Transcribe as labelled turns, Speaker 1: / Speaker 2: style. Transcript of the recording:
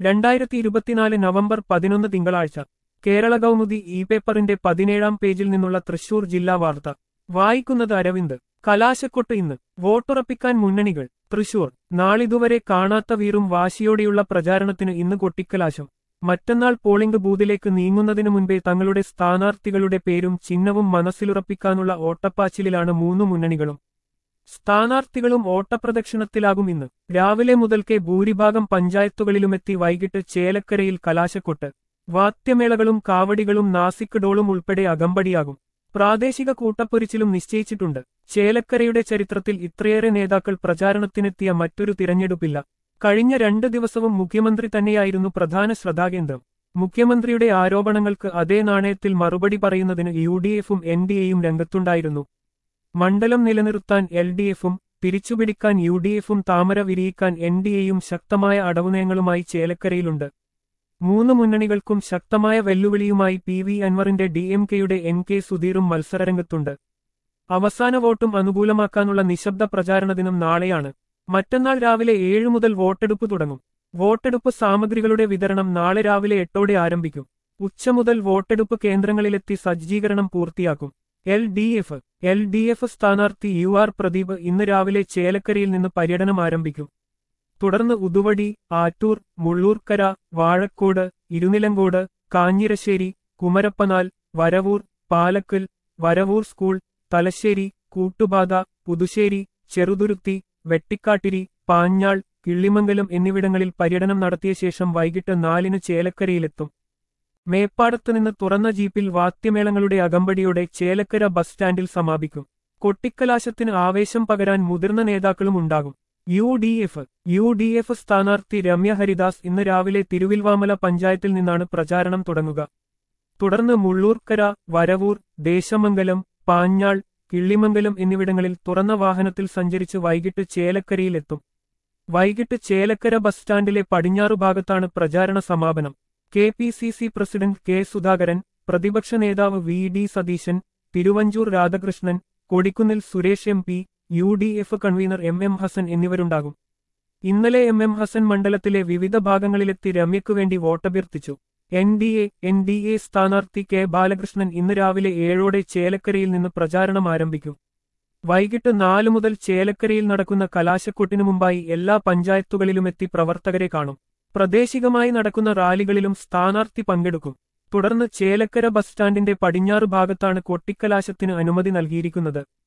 Speaker 1: രണ്ടായിരത്തി ഇരുപത്തിനാല് നവംബർ പതിനൊന്ന് തിങ്കളാഴ്ച കേരള കൗമുദി ഇ പേപ്പറിന്റെ പതിനേഴാം പേജിൽ നിന്നുള്ള തൃശൂർ ജില്ലാ വാർത്ത വായിക്കുന്നത് അരവിന്ദ് കലാശക്കൊട്ട് ഇന്ന് വോട്ടുറപ്പിക്കാൻ മുന്നണികൾ തൃശൂർ നാളിതുവരെ കാണാത്ത വീറും വാശിയോടെയുള്ള പ്രചാരണത്തിന് ഇന്ന് കൊട്ടിക്കലാശം മറ്റന്നാൾ പോളിംഗ് ബൂത്തിലേക്ക് നീങ്ങുന്നതിനു മുൻപേ തങ്ങളുടെ സ്ഥാനാർത്ഥികളുടെ പേരും ചിഹ്നവും മനസ്സിലുറപ്പിക്കാനുള്ള ഓട്ടപ്പാച്ചിലിലാണ് മൂന്നു മുന്നണികളും സ്ഥാനാർത്ഥികളും ഓട്ടപ്രദക്ഷിണത്തിലാകും ഇന്ന് രാവിലെ മുതൽക്കേ ഭൂരിഭാഗം പഞ്ചായത്തുകളിലുമെത്തി വൈകിട്ട് ചേലക്കരയിൽ കലാശക്കൊട്ട് വാദ്യമേളകളും കാവടികളും നാസിക് ഡോളും ഉൾപ്പെടെ അകമ്പടിയാകും പ്രാദേശിക കൂട്ടപ്പൊരിച്ചിലും നിശ്ചയിച്ചിട്ടുണ്ട് ചേലക്കരയുടെ ചരിത്രത്തിൽ ഇത്രയേറെ നേതാക്കൾ പ്രചാരണത്തിനെത്തിയ മറ്റൊരു തിരഞ്ഞെടുപ്പില്ല കഴിഞ്ഞ രണ്ട് ദിവസവും മുഖ്യമന്ത്രി തന്നെയായിരുന്നു പ്രധാന ശ്രദ്ധാകേന്ദ്രം മുഖ്യമന്ത്രിയുടെ ആരോപണങ്ങൾക്ക് അതേ നാണയത്തിൽ മറുപടി പറയുന്നതിന് യു ഡി എഫും എൻ ഡി എയും രംഗത്തുണ്ടായിരുന്നു മണ്ഡലം നിലനിർത്താൻ എൽ ഡി എഫും തിരിച്ചുപിടിക്കാൻ യു ഡി എഫും താമര വിരിയിക്കാൻ എൻ ഡി എയും ശക്തമായ അടവുനയങ്ങളുമായി ചേലക്കരയിലുണ്ട് മൂന്ന് മുന്നണികൾക്കും ശക്തമായ വെല്ലുവിളിയുമായി പി വി അൻവറിന്റെ ഡി എം കെയുടെ എൻ കെ സുധീറും മത്സരരംഗത്തുണ്ട് അവസാന വോട്ടും അനുകൂലമാക്കാനുള്ള നിശബ്ദ പ്രചാരണ ദിനം നാളെയാണ് മറ്റന്നാൾ രാവിലെ ഏഴു മുതൽ വോട്ടെടുപ്പ് തുടങ്ങും വോട്ടെടുപ്പ് സാമഗ്രികളുടെ വിതരണം നാളെ രാവിലെ എട്ടോടെ ആരംഭിക്കും ഉച്ച മുതൽ വോട്ടെടുപ്പ് കേന്ദ്രങ്ങളിലെത്തി സജ്ജീകരണം പൂർത്തിയാക്കും L D F L D F സ്ഥാനാർത്ഥി യു ആർ പ്രദീപ് ഇന്ന് രാവിലെ ചേലക്കരയിൽ നിന്ന് പര്യടനം ആരംഭിക്കും തുടർന്ന് ഉതുവടി ആറ്റൂർ മുള്ളൂർക്കര വാഴക്കോട് ഇരുനിലങ്കോട് കാഞ്ഞിരശ്ശേരി കുമരപ്പനാൽ വരവൂർ പാലക്കൽ വരവൂർ സ്കൂൾ തലശ്ശേരി കൂട്ടുപാത പുതുശ്ശേരി ചെറുതുരുത്തി വെട്ടിക്കാട്ടിരി പാഞ്ഞാൾ കിള്ളിമംഗലം എന്നിവിടങ്ങളിൽ പര്യടനം നടത്തിയ ശേഷം വൈകിട്ട് നാലിന് ചേലക്കരയിലെത്തും മേപ്പാടത്ത് നിന്ന് തുറന്ന ജീപ്പിൽ വാദ്യമേളങ്ങളുടെ അകമ്പടിയോടെ ചേലക്കര ബസ് സ്റ്റാൻഡിൽ സമാപിക്കും കൊട്ടിക്കലാശത്തിന് ആവേശം പകരാൻ മുതിർന്ന നേതാക്കളും ഉണ്ടാകും U D F U D F സ്ഥാനാർത്ഥി രമ്യ ഹരിദാസ് ഇന്ന് രാവിലെ തിരുവിൽവാമല പഞ്ചായത്തിൽ നിന്നാണ് പ്രചാരണം തുടങ്ങുക തുടർന്ന് മുള്ളൂർക്കര വരവൂർ ദേശമംഗലം പാഞ്ഞാൾ കിള്ളിമംഗലം എന്നിവിടങ്ങളിൽ തുറന്ന വാഹനത്തിൽ സഞ്ചരിച്ച് വൈകിട്ട് ചേലക്കരയിലെത്തും വൈകിട്ട് ചേലക്കര ബസ് സ്റ്റാൻഡിലെ പടിഞ്ഞാറു ഭാഗത്താണ് പ്രചാരണ സമാപനം K P C C president K Sudhakaran പ്രതിപക്ഷ നേതാവ് V D Satheesan Thiruvanchoor Radhakrishnan Kodikunnil Suresh M P U D F convener M M Hassan എന്നിവരുണ്ടാകും ഇന്നലെ എം എം ഹസൻ മണ്ഡലത്തിലെ വിവിധ ഭാഗങ്ങളിലെത്തി രമ്യക്കുവേണ്ടി വോട്ടഭ്യർത്ഥിച്ചു N D A N D A സ്ഥാനാർത്ഥി കെ ബാലകൃഷ്ണൻ ഇന്ന് രാവിലെ ഏഴോടെ ചേലക്കരയിൽ നിന്ന് പ്രചാരണം ആരംഭിക്കും വൈകിട്ട് നാലു മുതൽ ചേലക്കരയിൽ നടക്കുന്ന കലാശക്കൊട്ടിനു മുമ്പായി എല്ലാ പഞ്ചായത്തുകളിലുമെത്തി പ്രവർത്തകരെ കാണും പ്രദേശികമായി നടക്കുന്ന റാലികളിലും സ്ഥാനാർത്ഥി പങ്കെടുക്കും തുടർന്ന് ചേലക്കര ബസ് സ്റ്റാൻഡിന്റെ പടിഞ്ഞാറ് ഭാഗത്താണ് കൊട്ടിക്കലാശത്തിന് അനുമതി നൽകിയിരിക്കുന്നത്